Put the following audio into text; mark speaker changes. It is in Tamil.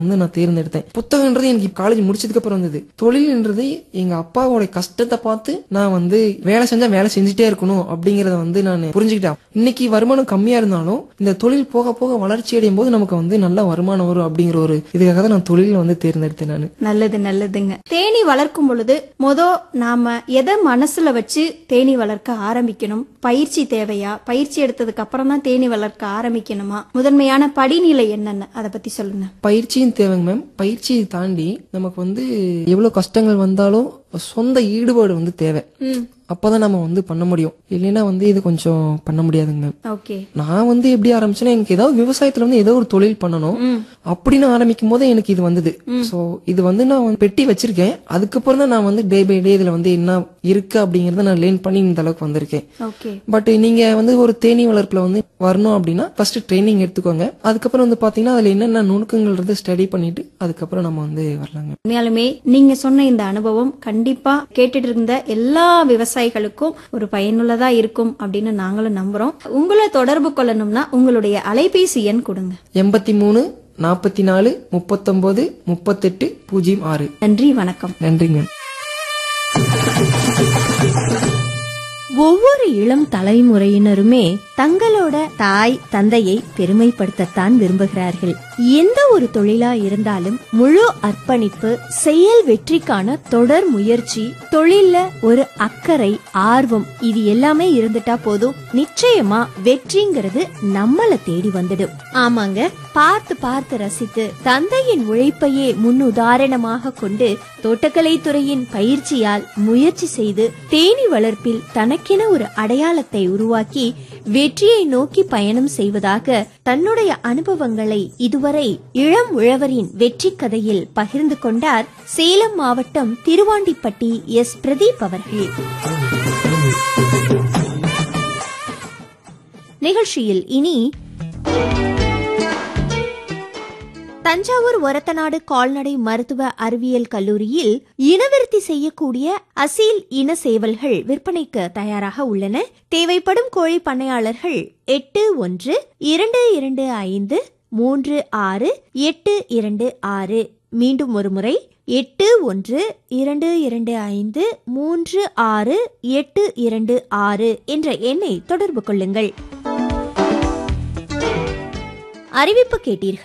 Speaker 1: வந்து நான் தேர்ந்தெடுத்தேன் புத்தகன்றது எனக்கு காலேஜ் முடிச்சதுக்கு அப்புறம் வந்தது தொழில்ன்றது எங்க அப்பாவோட கஷ்டத்தை பார்த்து நான் வந்து வேலை செஞ்சா வேலை செஞ்சுட்டே இருக்கணும் அப்படிங்கறத வந்து நான் புரிஞ்சுக்கிட்டேன் இன்னைக்கு வருமானம் கம்மியா இருந்தாலும் இந்த தொழில் போக போக வளர்ச்சி அடையும் போது நமக்கு வந்து நல்ல வருமானம் வரும் அப்படிங்கிற ஒரு இதுக்காக தான் நான் தொழில வந்து தேர்ந்தெடுத்தேன் நான்
Speaker 2: நல்லது நல்லதுங்க தேனி வளர்க்கும் பொழுது மொத நாம எதை மனசுல வச்சு தேனி வளர்க்க ஆரம்பிக்கணும் பயிற்சி தேவையா பயிற்சி எடுத்ததுக்கு அப்புறம் தான் தேனி வளர்க்க ஆரம்பிக்கணுமா முதன்மையான படிநிலை என்னென்ன அதை பத்தி சொல்லுங்க
Speaker 1: பயிற்சியும் தேவைங்க மேம் பயிற்சியை தாண்டி நமக்கு வந்து எவ்வளவு கஷ்டங்கள் வந்தாலும் சொந்த ஈடுபாடு வந்து தேவை
Speaker 2: ம்
Speaker 1: அப்பதான் நம்ம வந்து பண்ண முடியும் இல்லைன்னா வந்து இது கொஞ்சம் பண்ண முடியாதுங்க மேம்
Speaker 2: ஓகே
Speaker 1: நான் வந்து எப்படி ஆரம்பிச்சேன்னா எனக்கு ஏதாவது விவசாயத்துல வந்து ஏதோ ஒரு தொழில் பண்ணணும்
Speaker 2: ம்
Speaker 1: அப்படின்னு ஆரம்பிக்கும் போதே எனக்கு இது வந்தது சோ இது வந்து நான் வந்து பெட்டி வச்சிருக்கேன் அதுக்கப்புறம் தான் நான் வந்து டே பை டே இதுல வந்து என்ன இருக்கு அப்படிங்கறத நான் லேர்ன் பண்ணி இந்த அளவுக்கு வந்திருக்கேன்
Speaker 2: ஓகே
Speaker 1: பட் நீங்க வந்து ஒரு தேனீ வளர்ப்புல வந்து வரணும் அப்படின்னா ஃபர்ஸ்ட் ட்ரைனிங் எடுத்துக்கோங்க அதுக்கப்புறம் வந்து பாத்தீங்கன்னா அதுல என்னென்ன நுணுக்கங்கள் ஸ்டடி பண்ணிட்டு அதுக்கப்புறம் நம்ம வந்து வரலாங்க
Speaker 2: உண்மையாலுமே நீங்க சொன்ன இந்த அனுபவம் கண்டிப்பா கேட்டுட்டு இருந்த எல்லா விவசாயிகளுக்கும் ஒரு பயனுள்ளதா இருக்கும் அப்படின்னு நாங்களும் நம்புறோம் உங்களை தொடர்பு கொள்ளணும்னா உங்களுடைய அலைபேசி எண் கொடுங்க
Speaker 1: எண்பத்தி மூணு நாற்பத்தி நாலு முப்பத்தொன்பது முப்பத்தெட்டு பூஜ்ஜியம் ஆறு
Speaker 2: நன்றி வணக்கம்
Speaker 1: நன்றிங்க
Speaker 3: ஒவ்வொரு இளம் தலைமுறையினருமே தங்களோட தாய் தந்தையை பெருமைப்படுத்தத்தான் விரும்புகிறார்கள் எந்த ஒரு தொழிலா இருந்தாலும் முழு அர்ப்பணிப்பு செயல் வெற்றிக்கான தொடர் முயற்சி தொழில்ல ஒரு அக்கறை ஆர்வம் இது எல்லாமே இருந்துட்டா போதும் நிச்சயமா வெற்றிங்கிறது நம்மள தேடி வந்துடும் ஆமாங்க பார்த்து பார்த்து ரசித்து தந்தையின் உழைப்பையே முன்னுதாரணமாக கொண்டு தோட்டக்கலை துறையின் பயிற்சியால் முயற்சி செய்து தேனி வளர்ப்பில் தனக்கென ஒரு அடையாளத்தை உருவாக்கி வெற்றியை நோக்கி பயணம் செய்வதாக தன்னுடைய அனுபவங்களை இதுவரை இளம் உழவரின் வெற்றி கதையில் பகிர்ந்து கொண்டார் சேலம் மாவட்டம் திருவாண்டிப்பட்டி எஸ் பிரதீப் அவர்கள் நிகழ்ச்சியில் இனி தஞ்சாவூர் ஒரத்தநாடு கால்நடை மருத்துவ அறிவியல் கல்லூரியில் இனவிருத்தி செய்யக்கூடிய அசீல் இன சேவல்கள் விற்பனைக்கு தயாராக உள்ளன தேவைப்படும் கோழி பண்ணையாளர்கள் எட்டு ஒன்று இரண்டு இரண்டு ஐந்து மூன்று ஆறு எட்டு இரண்டு ஆறு மீண்டும் ஒருமுறை எட்டு ஒன்று இரண்டு இரண்டு ஐந்து மூன்று ஆறு எட்டு இரண்டு ஆறு என்ற எண்ணை தொடர்பு கொள்ளுங்கள் அறிவிப்பு கேட்டீர்கள்